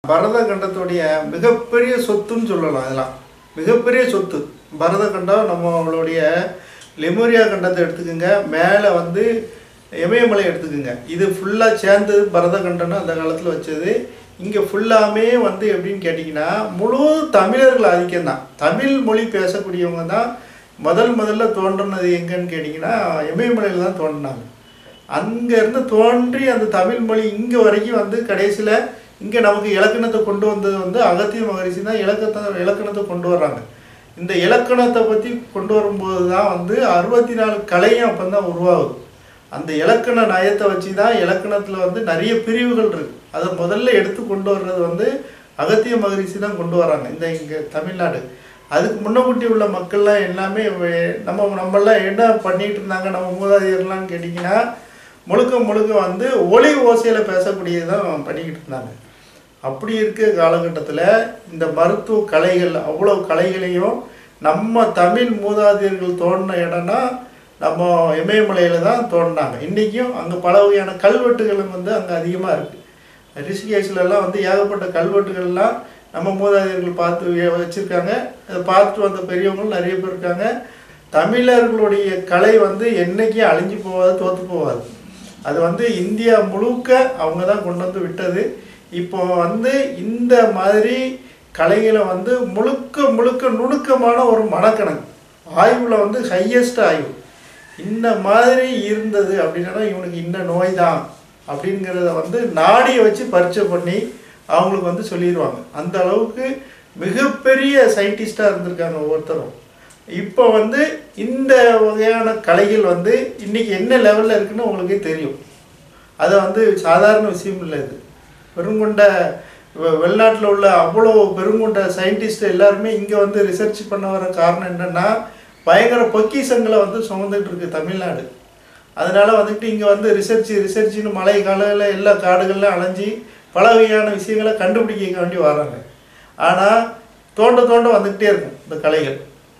பரத கண்டத்துடைய மிகப்பெரிய சொத்துன்னு சொல்லலாம் இதெல்லாம் மிகப்பெரிய சொத்து பரத கண்டம் நம்மளுடைய லெமோரியா கண்டத்தை எடுத்துக்கோங்க மேலே வந்து இமயமலை எடுத்துக்கோங்க இது ஃபுல்லாக சேர்ந்து பரத கண்டம்னு அந்த காலத்தில் வச்சது இங்கே ஃபுல்லாமே வந்து எப்படின்னு கேட்டிங்கன்னா முழு தமிழர்கள் ஆதிக்கம் தான் தமிழ் மொழி பேசக்கூடியவங்க தான் முதல் முதல்ல தோன்றுனது எங்கன்னு கேட்டிங்கன்னா இமயமலையில் தான் தோன்றினாங்க அங்கேருந்து தோன்றி அந்த தமிழ் மொழி இங்கே வரைக்கும் வந்து கடைசியில் இங்கே நமக்கு இலக்கணத்தை கொண்டு வந்தது வந்து அகத்திய மகரிஷி தான் இலக்கத்தை இலக்கணத்தை கொண்டு வர்றாங்க இந்த இலக்கணத்தை பற்றி கொண்டு வரும்போது தான் வந்து அறுபத்தி நாலு கலையும் அப்போ தான் உருவாகுது அந்த இலக்கண நயத்தை வச்சு தான் இலக்கணத்தில் வந்து நிறைய பிரிவுகள் இருக்கு அதை முதல்ல எடுத்து கொண்டு வர்றது வந்து அகத்திய மகரிஷி தான் கொண்டு வராங்க இந்த இங்கே தமிழ்நாடு அதுக்கு முன்னக்கூட்டி உள்ள மக்கள்லாம் எல்லாமே வே- நம்ம நம்மளாம் என்ன பண்ணிட்டு இருந்தாங்க நம்ம மூதாதையர்லாம் கேட்டிங்கன்னா முழுக்க முழுக்க வந்து ஒளி ஓசையில் பேசக்கூடியதான் பண்ணிக்கிட்டு இருந்தாங்க அப்படி இருக்க காலகட்டத்தில் இந்த மருத்துவ கலைகள் அவ்வளோ கலைகளையும் நம்ம தமிழ் மூதாதையர்கள் தோண்டின இடம்னா நம்ம இமயமலையில் தான் தோண்டினாங்க இன்றைக்கும் அங்கே பல வகையான கல்வெட்டுகளும் வந்து அங்கே அதிகமாக இருக்குது ரிஷிகேஷ்லலாம் வந்து ஏகப்பட்ட கல்வெட்டுகள்லாம் நம்ம மூதாதையர்கள் பார்த்து வே- வச்சிருக்காங்க அதை பார்த்துட்டு வந்த பெரியவங்களும் நிறைய பேர் இருக்காங்க தமிழர்களுடைய கலை வந்து என்னைக்கும் அழிஞ்சு போகாது தோற்று போகாது அது வந்து இந்தியா முழுக்க அவங்க தான் கொண்டு வந்து விட்டது இப்போ வந்து இந்த மாதிரி கலைகளை வந்து முழுக்க முழுக்க நுணுக்கமான ஒரு மனக்கணக்கு ஆய்வில் வந்து ஹையஸ்ட் ஆய்வு இந்த மாதிரி இருந்தது அப்படின்னா இவனுக்கு இந்த நோய் தான் அப்படிங்கிறத வந்து நாடியை வச்சு பரீட்சை பண்ணி அவங்களுக்கு வந்து சொல்லிடுவாங்க அந்த அளவுக்கு மிகப்பெரிய சயின்டிஸ்டாக இருந்திருக்காங்க ஒவ்வொருத்தரும் இப்போ வந்து இந்த வகையான கலைகள் வந்து இன்னைக்கு என்ன லெவலில் இருக்குன்னு உங்களுக்கே தெரியும் அது வந்து சாதாரண விஷயம் இல்லை இது பெருங்கொண்ட வெ- வெளிநாட்டில் உள்ள அவ்வளோ பெருங்கொண்ட சயின்டிஸ்ட் எல்லாருமே இங்கே வந்து ரிசர்ச் பண்ண வர காரணம் என்னென்னா பயங்கர பொக்கிஷங்களை வந்து சுமந்துட்டு இருக்கு தமிழ்நாடு அதனால வந்துட்டு இங்கே வந்து ரிசர்ச் ரிசர்ச்னு மழை காலையில் எல்லா காடுகள்லாம் அலைஞ்சி பல வகையான விஷயங்களை கண்டுபிடிக்க வேண்டி வராங்க ஆனால் தோண்ட தோண்ட வந்துக்கிட்டே இருக்கும் இந்த கலைகள்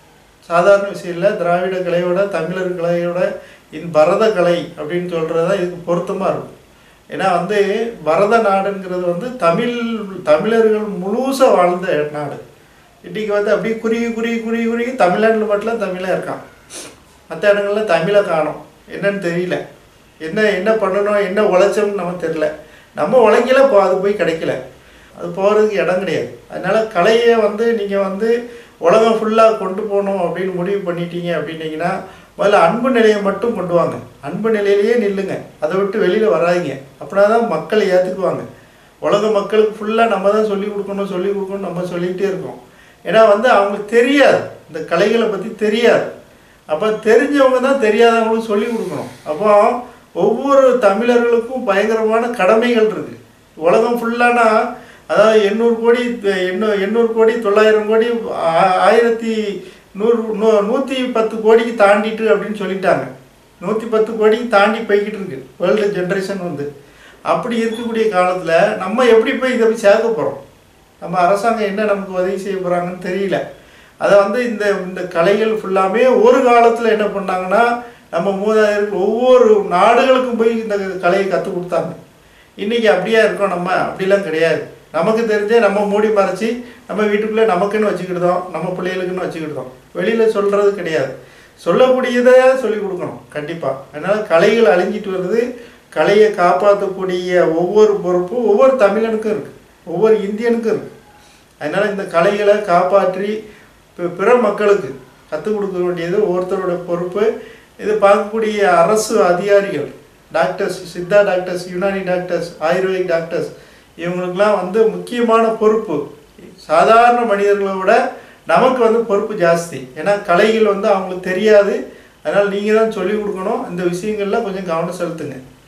சாதாரண விஷயம் இல்லை திராவிட கலையோட தமிழர் கலையோட இந்த பரத கலை அப்படின்னு சொல்கிறது தான் இதுக்கு பொருத்தமாக இருக்கும் ஏன்னா வந்து பரத நாடுங்கிறது வந்து தமிழ் தமிழர்கள் முழுசாக வாழ்ந்த நாடு இன்றைக்கி வந்து அப்படியே குறுகி குறுகி குறுகி குறுகி தமிழ்நாட்டில் மட்டும் தமிழாக இருக்கான் மற்ற இடங்கள்ல தமிழை காணோம் என்னன்னு தெரியல என்ன என்ன பண்ணணும் என்ன உழைச்சோம்னு நமக்கு தெரியல நம்ம உழைக்கல இப்போ அது போய் கிடைக்கல அது போகிறதுக்கு இடம் கிடையாது அதனால கலையை வந்து நீங்கள் வந்து உலகம் ஃபுல்லாக கொண்டு போகணும் அப்படின்னு முடிவு பண்ணிட்டீங்க அப்படின்னீங்கன்னா முதல்ல அன்பு நிலையை மட்டும் கொண்டு வாங்க அன்பு நிலையிலேயே நில்லுங்க அதை விட்டு வெளியில் வராதீங்க அப்படின்னா தான் மக்களை ஏற்றுக்குவாங்க உலக மக்களுக்கு ஃபுல்லாக நம்ம தான் சொல்லிக் கொடுக்கணும் சொல்லிக் கொடுக்கணும் நம்ம சொல்லிக்கிட்டே இருக்கோம் ஏன்னா வந்து அவங்களுக்கு தெரியாது இந்த கலைகளை பற்றி தெரியாது அப்போ தெரிஞ்சவங்க தான் தெரியாதவங்களுக்கு சொல்லி கொடுக்கணும் அப்போ ஒவ்வொரு தமிழர்களுக்கும் பயங்கரமான கடமைகள் இருக்கு உலகம் ஃபுல்லானா அதாவது எண்ணூறு கோடி எண்ணூ எண்ணூறு கோடி தொள்ளாயிரம் கோடி ஆ- ஆயிரத்தி நூறு நூ நூற்றி பத்து கோடிக்கு தாண்டிட்டு அப்படின்னு சொல்லிட்டாங்க நூற்றி பத்து கோடிக்கு தாண்டி போய்கிட்டு இருக்கு வேர்ல்டு ஜென்ரேஷன் வந்து அப்படி இருக்கக்கூடிய காலத்தில் நம்ம எப்படி போய் இதை போய் சேர்க்க போகிறோம் நம்ம அரசாங்கம் என்ன நமக்கு உதவி செய்ய போகிறாங்கன்னு தெரியல அதை வந்து இந்த இந்த கலைகள் ஃபுல்லாமே ஒரு காலத்தில் என்ன பண்ணாங்கன்னா நம்ம மூதாதையர்கள் ஒவ்வொரு நாடுகளுக்கும் போய் இந்த கலையை கற்றுக் கொடுத்தாங்க இன்றைக்கி அப்படியா இருக்கோம் நம்ம அப்படிலாம் கிடையாது நமக்கு தெரிஞ்சே நம்ம மூடி மறைச்சி நம்ம வீட்டுக்குள்ளே நமக்குன்னு வச்சுக்கிட்டோம் நம்ம பிள்ளைகளுக்குன்னு வச்சுக்கிட்டோம் வெளியில் சொல்கிறது கிடையாது சொல்லக்கூடியதை சொல்லிக் கொடுக்கணும் கண்டிப்பாக அதனால் கலைகள் அழிஞ்சிட்டு வருது கலையை காப்பாற்றக்கூடிய ஒவ்வொரு பொறுப்பும் ஒவ்வொரு தமிழனுக்கும் இருக்குது ஒவ்வொரு இந்தியனுக்கும் இருக்குது அதனால் இந்த கலைகளை காப்பாற்றி பி- பிற மக்களுக்கு கற்றுக் கொடுக்க வேண்டியது ஒவ்வொருத்தரோட பொறுப்பு இது பார்க்கக்கூடிய அரசு அதிகாரிகள் doctors Siddha doctors Unani doctors Ayurvedic doctors இவங்களுக்கெல்லாம் வந்து முக்கியமான பொறுப்பு சாதாரண மனிதர்களை விட நமக்கு வந்து பொறுப்பு ஜாஸ்தி ஏன்னா கலைகள் வந்து அவங்களுக்கு தெரியாது அதனால் நீங்கள் தான் சொல்லிக் கொடுக்கணும் இந்த விஷயங்கள்ல கொஞ்சம் கவனம் செலுத்துங்க